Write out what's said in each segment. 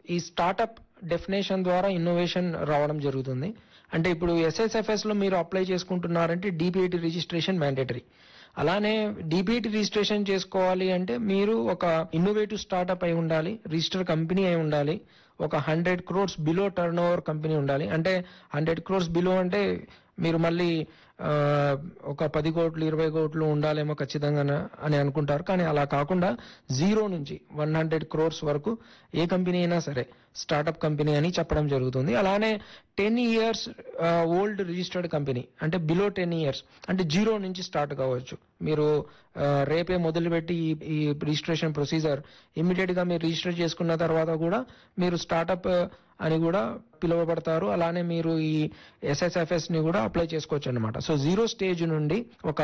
ఈ startup definition ద్వారా innovation రావడం జరుగుతుంది అంటే ఇప్పుడు ఎస్ఎస్ఎఫ్ఎస్ లో మీరు అప్లై చేసుకుంటున్నారంటే డిపిఐటి రిజిస్ట్రేషన్ మ్యాండేటరీ అలానే డిపిఐటి రిజిస్ట్రేషన్ చేసుకోవాలి అంటే మీరు ఒక ఇన్నోవేటివ్ స్టార్టప్ అయి ఉండాలి రిజిస్టర్ కంపెనీ అయి ఉండాలి ఒక hundred crores below turnover company ఉండాలి అంటే హండ్రెడ్ క్రోర్స్ బిలో అంటే మీరు మళ్ళీ ఆ, ఒక పది కోట్లు ఇరవై కోట్లు ఉండాలేమో ఖచ్చితంగా అని అనుకుంటారు కానీ అలా కాకుండా జీరో నుంచి వన్ హండ్రెడ్ క్రోర్స్ వరకు ఏ కంపెనీ అయినా సరే స్టార్టప్ కంపెనీ అని చెప్పడం జరుగుతుంది అలానే ten years old registered company అంటే బిలో టెన్ ఇయర్స్ అంటే జీరో నుంచి స్టార్ట్ కావచ్చు మీరు ఆ, రేపే మొదలుపెట్టి ఈ ఈ రిజిస్ట్రేషన్ ప్రొసీజర్ ఇమ్మీడియట్ గా మీరు రిజిస్టర్ చేసుకున్న తర్వాత కూడా మీరు స్టార్టప్ అని కూడా పిలువబడతారు అలానే మీరు ఈ ఎస్ఎస్ఎఫ్ఎస్ ని కూడా అప్లై చేసుకోవచ్చు అనమాట సో జీరో స్టేజ్ నుండి ఒక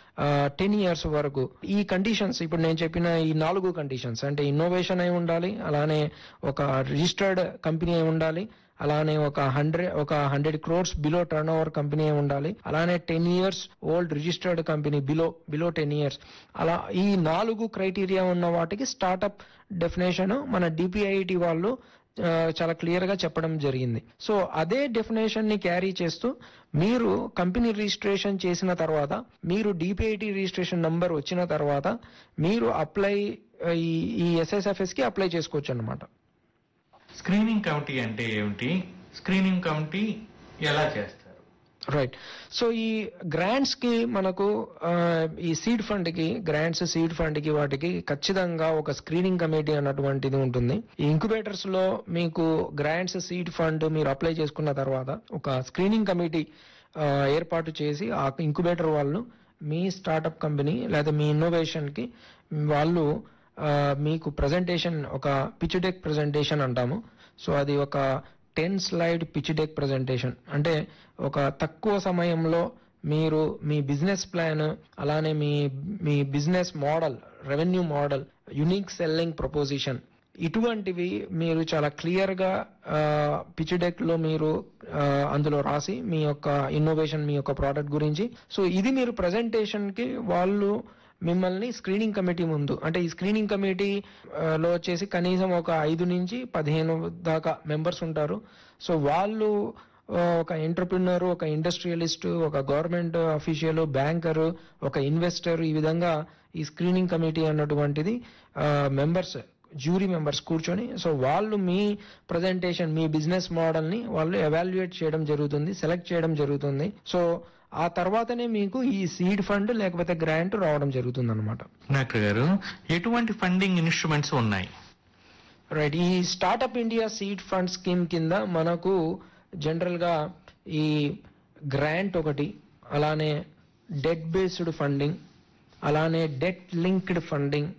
టెన్ ఇయర్స్ వరకు ఈ కండిషన్స్ ఇప్పుడు నేను చెప్పిన ఈ నాలుగు కండిషన్స్ అంటే ఇన్నోవేషన్ అయి ఉండాలి అలానే ఒక రిజిస్టర్డ్ కంపెనీ అయి ఉండాలి అలానే ఒక హండ్రెడ్ ఒక hundred crores below turnover company అయి ఉండాలి అలానే ten years old registered company below below ten years అలా ఈ నాలుగు క్రైటీరియా ఉన్న వాటికి స్టార్టప్ డెఫినేషన్ మన డిపిఐటి వాళ్ళు ఆ, చాలా క్లియర్ గా చెప్పడం జరిగింది సో అదే డెఫినేషన్ ని క్యారీ చేస్తూ మీరు కంపెనీ రిజిస్ట్రేషన్ చేసిన తర్వాత మీరు డిపిఐటి రిజిస్ట్రేషన్ నంబర్ వచ్చిన తర్వాత మీరు అప్లై ఈ ఈ ఎస్ఎస్ఎఫ్ఎస్ కి అప్లై చేసుకోవచ్చు అనమాట స్క్రీనింగ్ కమిటీ అంటే ఏమిటి స్క్రీనింగ్ కమిటీ ఎలా చేస్తారు రైట్ సో ఈ గ్రాంట్స్ కి మనకు ఆ, ఈ సీడ్ ఫండ్ కి గ్రాంట్స్ సీడ్ ఫండ్ కి వాటికి ఖచ్చితంగా ఒక స్క్రీనింగ్ కమిటీ అన్నటువంటిది ఉంటుంది ఈ ఇంక్యుబేటర్స్ లో మీకు గ్రాంట్స్ సీడ్ ఫండ్ మీరు అప్లై చేసుకున్న తర్వాత ఒక స్క్రీనింగ్ కమిటీ ఆ, ఏర్పాటు చేసి ఆ ఇంక్యుబేటర్ వాళ్ళు మీ స్టార్టప్ కంపెనీ లేదా మీ ఇన్నోవేషన్ కి వాళ్ళు ఆ, మీకు ప్రజెంటేషన్ ఒక పిచ్ డెక్ ప్రజెంటేషన్ అంటాము సో అది ఒక ten slide pitch deck presentation అంటే ఒక తక్కువ సమయంలో మీరు మీ బిజినెస్ ప్లాన్ అలానే మీ మీ business model revenue model unique selling proposition ఇటువంటివి మీరు చాలా క్లియర్ గా పిచ్ డెక్ లో మీరు ఆ, అందులో రాసి మీ యొక్క ఇన్నోవేషన్ మీ యొక్క ప్రోడక్ట్ గురించి సో ఇది మీరు ప్రజెంటేషన్ కి వాళ్ళు మిమ్మల్ని స్క్రీనింగ్ కమిటీ ముందు అంటే ఈ స్క్రీనింగ్ కమిటీ ఆ, లో వచ్చేసి కనీసం ఒక ఐదు నుంచి పదిహేను దాకా మెంబర్స్ ఉంటారు సో వాళ్ళు ఆ, ఒక ఎంటర్ప్రినర్ ఒక ఇండస్ట్రియలిస్ట్ ఒక గవర్నమెంట్ అఫీషియల్ బ్యాంకర్ ఒక ఇన్వెస్టర్ ఈ విధంగా ఈ స్క్రీనింగ్ కమిటీ అన్నటువంటిది మెంబర్స్ జ్యూరీ మెంబర్స్ కూర్చొని సో వాళ్ళు మీ ప్రజెంటేషన్ మీ బిజినెస్ మోడల్ ని వాళ్ళు ఎవాల్యుయేట్ చేయడం జరుగుతుంది సెలెక్ట్ చేయడం జరుగుతుంది సో ఆ తర్వాతనే మీకు ఈ సీడ్ ఫండ్ లేకపోతే గ్రాంట్ రావడం జరుగుతుంది అనమాట డాక్టర్ గారు ఎటువంటి ఫండింగ్ ఇన్స్ట్రుమెంట్స్ ఉన్నాయి రైట్ ఈ startup India seed fund scheme కింద మనకు జనరల్ గా ఈ గ్రాంట్ ఒకటి అలానే డెట్ బేస్డ్ ఫండింగ్ అలానే డెట్ లింక్డ్ ఫండింగ్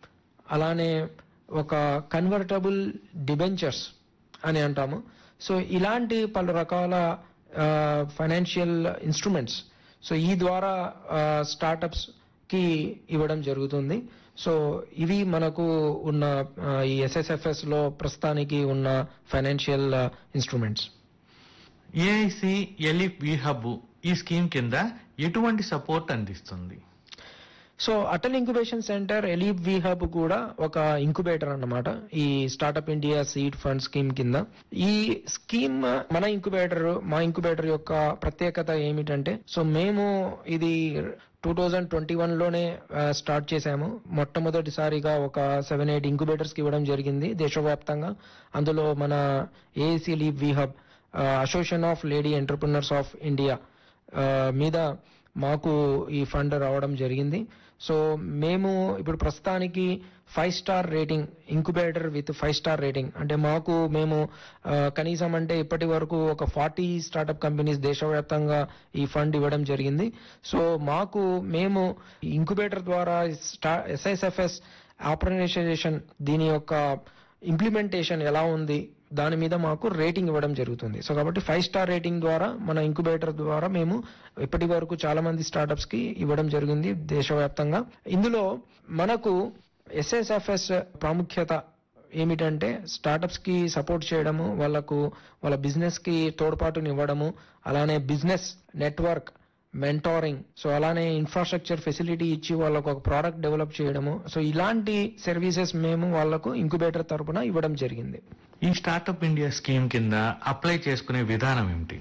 అలానే ఒక కన్వర్టబుల్ డిబెంచర్స్ అని అంటాము సో ఇలాంటి పలు రకాల ఫైనాన్షియల్ ఇన్స్ట్రుమెంట్స్ సో ఈ ద్వారా స్టార్టప్స్ కి ఇవ్వడం జరుగుతుంది సో ఇవి మనకు ఉన్న ఆ, ఈ ఎస్ఎస్ఎఫ్ఎస్ లో ప్రస్తుతానికి ఉన్న financial instruments AIC ALEAP hub ఈ స్కీమ్ కింద ఎటువంటి సపోర్ట్ అందిస్తుంది so Atal incubation centre ALEAP we hub కూడా ఒక ఇంక్యుబేటర్ అన్నమాట ఈ startup India seed fund scheme కింద ఈ స్కీమ్ మన ఇంక్యుబేటర్ మా ఇంక్యుబేటర్ యొక్క ప్రత్యేకత ఏమిటంటే సో మేము ఇది టూ థౌజండ్ ట్వంటీ వన్ లోనే స్టార్ట్ చేశాము మొట్టమొదటిసారిగా ఒక సెవెన్ ఎయిట్ ఇంక్యుబేటర్స్ కి ఇవ్వడం జరిగింది దేశవ్యాప్తంగా అందులో మన ఏఏసీ లీవ్ we hub association of lady entrepreneurs of India మీద మాకు ఈ ఫండ్ రావడం జరిగింది సో మేము ఇప్పుడు ప్రస్తుతానికి five star rating incubator with five star rating అంటే మాకు మేము ఆ, కనీసం అంటే ఇప్పటి వరకు ఒక ఫార్టీ స్టార్టప్ కంపెనీస్ దేశవ్యాప్తంగా ఈ ఫండ్ ఇవ్వడం జరిగింది సో మాకు మేము ఇంక్యుబేటర్ ద్వారా ఎస్ఐఎస్ఎఫ్ఎస్ ఆపరేషనైజేషన్ దీని యొక్క ఇంప్లిమెంటేషన్ ఎలా ఉంది దాని మీద మాకు రేటింగ్ ఇవ్వడం జరుగుతుంది సో కాబట్టి ఫైవ్ స్టార్ రేటింగ్ ద్వారా మన ఇంక్యుబేటర్ ద్వారా మేము ఇప్పటి వరకు చాలా మంది స్టార్టప్స్ కి ఇవ్వడం జరిగింది దేశవ్యాప్తంగా ఇందులో మనకు ఎస్ఎస్ఎఫ్ఎస్ ప్రాముఖ్యత ఏమిటంటే స్టార్టప్స్ కి సపోర్ట్ చేయడము వాళ్ళకు వాళ్ళ బిజినెస్ కి తోడ్పాటుని ఇవ్వడము అలానే బిజినెస్ నెట్వర్క్ మెంటారింగ్ సో అలానే ఇన్ఫ్రాస్ట్రక్చర్ ఫెసిలిటీ ఇచ్చి వాళ్ళకు ఒక ప్రోడక్ట్ డెవలప్ చేయడము సో ఇలాంటి సర్వీసెస్ మేము వాళ్ళకు ఇంక్యుబేటర్ తరపున ఇవ్వడం జరిగింది ఈ స్టార్టప్ ఇండియా స్కీమ్ కింద అప్లై చేసుకునే విధానం ఏమిటి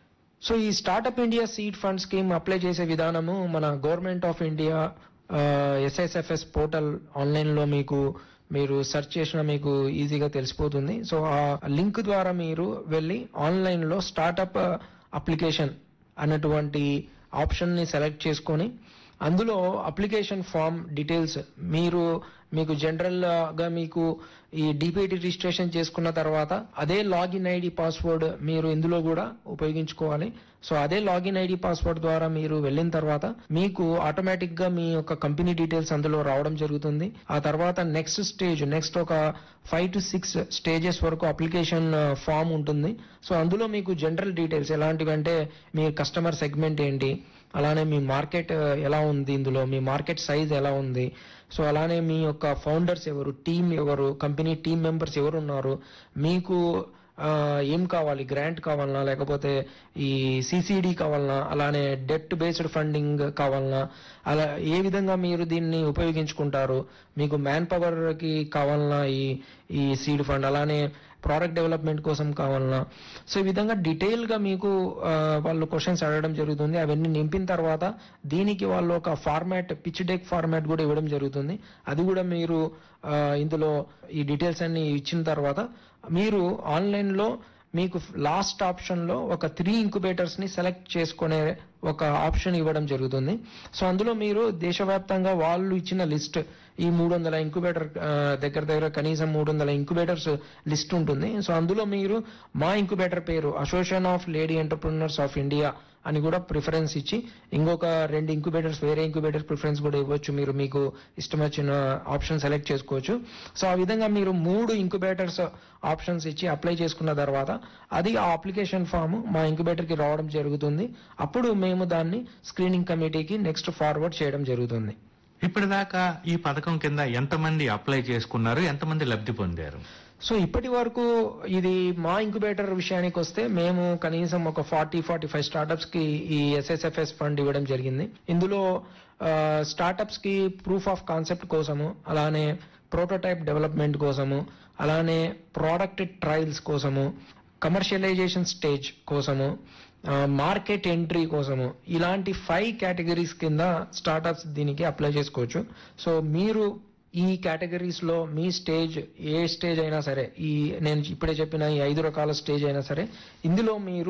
సో ఈ startup India seed fund scheme apply చేసే విధానము మన government of India SSFS portal online లో మీకు మీరు సెర్చ్ చేసిన మీకు ఈజీగా తెలిసిపోతుంది సో ఆ లింక్ ద్వారా మీరు వెళ్ళి ఆన్లైన్ లో స్టార్టప్ అప్లికేషన్ అన్నటువంటి ఆప్షన్ ని సెలెక్ట్ చేసుకొని అందులో అప్లికేషన్ ఫామ్ డీటెయిల్స్ మీరు మీకు జనరల్ గా మీకు ఈ డిపిఐటి రిజిస్ట్రేషన్ చేసుకున్న తర్వాత అదే లాగిన్ ఐడి పాస్వర్డ్ మీరు ఇందులో కూడా ఉపయోగించుకోవాలి సో అదే లాగిన్ ఐడి పాస్వర్డ్ ద్వారా మీరు వెళ్ళిన తర్వాత మీకు ఆటోమేటిక్ గా మీ యొక్క కంపెనీ డీటెయిల్స్ అందులో రావడం జరుగుతుంది ఆ తర్వాత నెక్స్ట్ స్టేజ్ నెక్స్ట్ ఒక ఫైవ్ టు సిక్స్ స్టేజెస్ వరకు అప్లికేషన్ ఫామ్ ఉంటుంది సో అందులో మీకు జనరల్ డీటెయిల్స్ ఎలాంటివి అంటే మీ కస్టమర్ సెగ్మెంట్ ఏంటి అలానే మీ మార్కెట్ ఎలా ఉంది ఇందులో మీ మార్కెట్ సైజ్ ఎలా ఉంది సో అలానే మీ యొక్క ఫౌండర్స్ ఎవరు టీం ఎవరు కంపెనీ టీం మెంబర్స్ ఎవరు ఉన్నారు మీకు ఆ, ఏం కావాలి గ్రాంట్ కావాలనా లేకపోతే ఈ సిసిడి కావాలనా అలానే డెట్ బేస్డ్ ఫండింగ్ కావాలనా అలా ఏ విధంగా మీరు దీన్ని ఉపయోగించుకుంటారు మీకు మ్యాన్ పవర్ కి కావాలనా ఈ ఈ సీడ్ ఫండ్ అలానే ప్రోడక్ట్ డెవలప్మెంట్ కోసం కావాలనా సో ఈ విధంగా డీటెయిల్ గా మీకు ఆ, వాళ్ళు క్వశ్చన్స్ అడగడం జరుగుతుంది అవన్నీ నింపిన తర్వాత దీనికి వాళ్ళు ఒక ఫార్మాట్ పిచ్ డెక్ ఫార్మాట్ కూడా ఇవ్వడం జరుగుతుంది అది కూడా మీరు ఆ, ఇందులో ఈ డీటెయిల్స్ అన్ని ఇచ్చిన తర్వాత మీరు ఆన్లైన్ లో మీకు లాస్ట్ ఆప్షన్ లో ఒక త్రీ ఇంక్యుబేటర్స్ ని సెలెక్ట్ చేసుకునే ఒక ఆప్షన్ ఇవ్వడం జరుగుతుంది సో అందులో మీరు దేశవ్యాప్తంగా వాళ్ళు ఇచ్చిన లిస్ట్ ఈ మూడు వందల ఇంక్యుబేటర్ దగ్గర దగ్గర కనీసం మూడు వందల ఇంక్యుబేటర్స్ లిస్ట్ ఉంటుంది సో అందులో మీరు మా ఇంక్యుబేటర్ పేరు association of lady entrepreneurs of India అని కూడా ప్రిఫరెన్స్ ఇచ్చి ఇంకొక రెండు ఇంక్యుబేటర్స్ వేరే ఇంక్యుబేటర్ ప్రిఫరెన్స్ కూడా ఇవ్వచ్చు మీరు మీకు ఇష్టం వచ్చిన ఆప్షన్ సెలెక్ట్ చేసుకోవచ్చు సో ఆ విధంగా మీరు మూడు ఇంక్యుబేటర్స్ ఆప్షన్స్ ఇచ్చి అప్లై చేసుకున్న తర్వాత అది ఆ అప్లికేషన్ ఫామ్ మా ఇంక్యుబేటర్ కి రావడం జరుగుతుంది అప్పుడు మేము దాన్ని స్క్రీనింగ్ కమిటీకి నెక్స్ట్ ఫార్వర్డ్ చేయడం జరుగుతుంది ఇప్పటిదాకా ఈ పథకం కింద ఎంతమంది అప్లై చేసుకున్నారు ఎంతమంది లబ్ధి పొందారు సో ఇప్పటి వరకు ఇది మా ఇంక్యుబేటర్ విషయానికి వస్తే మేము కనీసం ఒక ఫార్టీ ఫార్టీ ఫైవ్ స్టార్టప్స్ కి ఈ ఎస్ఎస్ఎఫ్ఎస్ ఫండ్ ఇవ్వడం జరిగింది ఇందులో స్టార్టప్స్ కి ప్రూఫ్ ఆఫ్ కాన్సెప్ట్ కోసము అలానే ప్రోటోటైప్ డెవలప్మెంట్ కోసము అలానే ప్రోడక్ట్ ట్రయల్స్ కోసము కమర్షియలైజేషన్ స్టేజ్ కోసము మార్కెట్ ఎంట్రీ కోసము ఇలాంటి ఫైవ్ కేటగిరీస్ కింద స్టార్టప్స్ దీనికి అప్లై చేసుకోవచ్చు సో మీరు ఈ కేటగిరీస్ లో మీ స్టేజ్ ఏ స్టేజ్ అయినా సరే ఈ నేను ఇప్పుడే చెప్పిన ఈ ఐదు రకాల స్టేజ్ అయినా సరే ఇందులో మీరు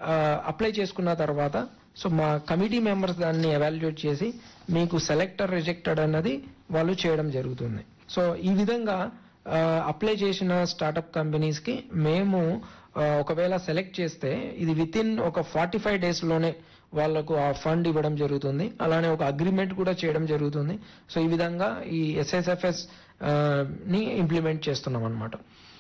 అప్లై చేసుకున్న తర్వాత సో మా కమిటీ మెంబర్స్ దాన్ని ఎవాల్యుయేట్ చేసి మీకు సెలెక్టర్ రిజెక్టెడ్ అన్నది వాళ్ళు చేయడం జరుగుతుంది సో ఈ విధంగా అప్లై చేసిన స్టార్టప్ కంపెనీస్ కి మేము ఆ, ఒకవేళ సెలెక్ట్ చేస్తే ఇది విత్ ఇన్ ఒక ఫార్టీ ఫైవ్ డేస్ లోనే వాళ్ళకు ఆ ఫండ్ ఇవ్వడం జరుగుతుంది అలానే ఒక అగ్రిమెంట్ కూడా చేయడం జరుగుతుంది సో ఈ విధంగా ఈ ఎస్ఎస్ఎఫ్ఎస్ ని ఇంప్లిమెంట్ చేస్తున్నాం అనమాట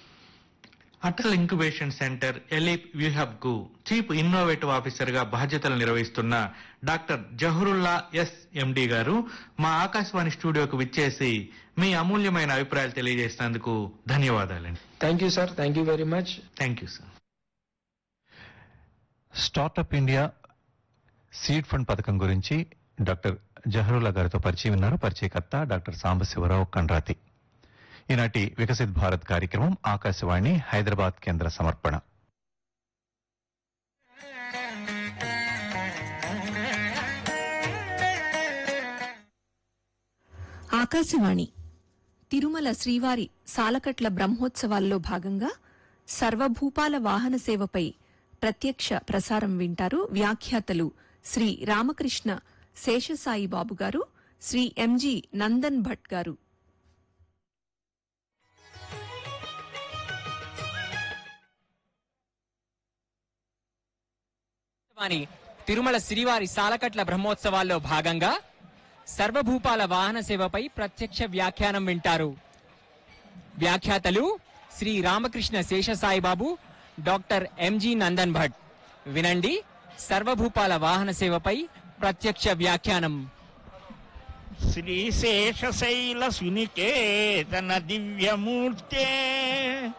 Atal incubation centre ALEAP we hub కు చీఫ్ ఇన్నోవేటివ్ ఆఫీసర్ గా బాధ్యతలు నిర్వహిస్తున్న డాక్టర్ జహరుల్లా ఎస్ ఎండి గారు మా ఆకాశవాణి స్టూడియోకు విచ్చేసి మీ అమూల్యమైన అభిప్రాయాలు తెలియజేసినందుకు ధన్యవాదాలండి thank you sir thank you very much thank you sir startup India seed fund పథకం గురించి డాక్టర్ జహరుల్లా గారితో పరిచయం ఉన్నారు పరిచయకర్త డాక్టర్ సాంబశివరావు కండ్రాతి ఈనాటి వికసిత్ భారత్ కార్యక్రమం ఆకాశవాణి హైదరాబాద్ కేంద్ర సమర్పణ ఆకాశవాణి తిరుమల శ్రీవారి సాలకట్ల బ్రహ్మోత్సవాల్లో భాగంగా సర్వభూపాల వాహన సేవపై ప్రత్యక్ష ప్రసారం వింటారు వ్యాఖ్యాతలు శ్రీ రామకృష్ణ శేషసాయి బాబు గారు శ్రీ ఎంజి నందన్ భట్ గారు వాని తిరుమల శ్రీవారి సాలకట్ల బ్రహ్మోత్సవాల్లో భాగంగా సర్వభూపాల వాహన సేవపై ప్రత్యక్ష వ్యాఖ్యానం వింటారు వ్యాఖ్యాతలు శ్రీ రామకృష్ణ శేషసాయిబాబు డాక్టర్ ఎంజి నందన్ భట్ వినండి సర్వభూపాల వాహన సేవపై ప్రత్యక్ష వ్యాఖ్యానం శ్రీశేషశైల సునికేతన దివ్యమూర్తే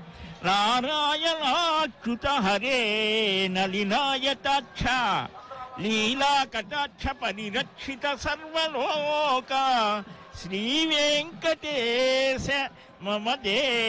నారాయణాచ్యుత హరే నలినాయతాక్ష లీలా కటాక్ష పరిరక్షిత సర్వలోక శ్రీ వెంకటేశ మమ దే